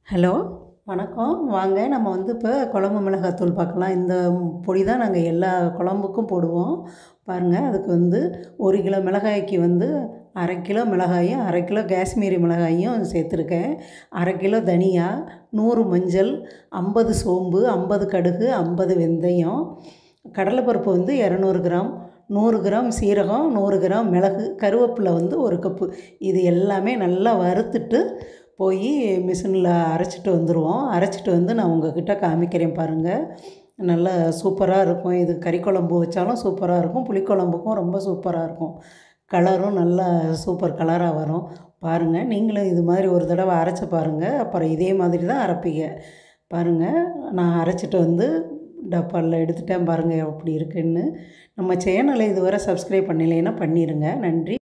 hello வணக்கம் வாங்க நம்ம வந்து இப்போ குழம்பு மிளகாத்தூள் பார்க்கலாம் இந்த பொடி தான் நாங்கள் எல்லா குழம்புக்கும் போடுவோம் பாருங்கள் அதுக்கு வந்து ஒரு கிலோ மிளகாய்க்கு வந்து அரை கிலோ மிளகாயும் அரை கிலோ காஷ்மீரி மிளகாயும் சேர்த்துருக்கேன் அரை கிலோ தனியா நூறு மஞ்சள் ஐம்பது சோம்பு ஐம்பது கடுகு ஐம்பது வெந்தயம் கடலைப்பருப்பு வந்து இரநூறு கிராம் நூறு கிராம் சீரகம் நூறு கிராம் மிளகு கருவேப்பிலை வந்து ஒரு கப்பு இது எல்லாமே நல்லா வறுத்துட்டு போய் மிஷினில் அரைச்சிட்டு வந்துடுவோம் அரைச்சிட்டு வந்து நான் உங்ககிட்ட காமிக்கிறேன் பாருங்கள் நல்லா சூப்பராக இருக்கும் இது கறி குழம்பு வச்சாலும் சூப்பராக இருக்கும் புளிக்குழம்புக்கும் ரொம்ப சூப்பராக இருக்கும் கலரும் நல்லா சூப்பர் கலராக வரும் பாருங்கள் நீங்களும் இது மாதிரி ஒரு தடவை அரைச்சி பாருங்கள் அப்புறம் இதே மாதிரி தான் அரைப்பீங்க பாருங்கள் நான் அரைச்சிட்டு வந்து டப்பாவில் எடுத்துட்டேன் பாருங்கள் எப்படி இருக்குன்னு நம்ம சேனலை இதுவரை சப்ஸ்கிரைப் பண்ணலைன்னா பண்ணிடுங்க நன்றி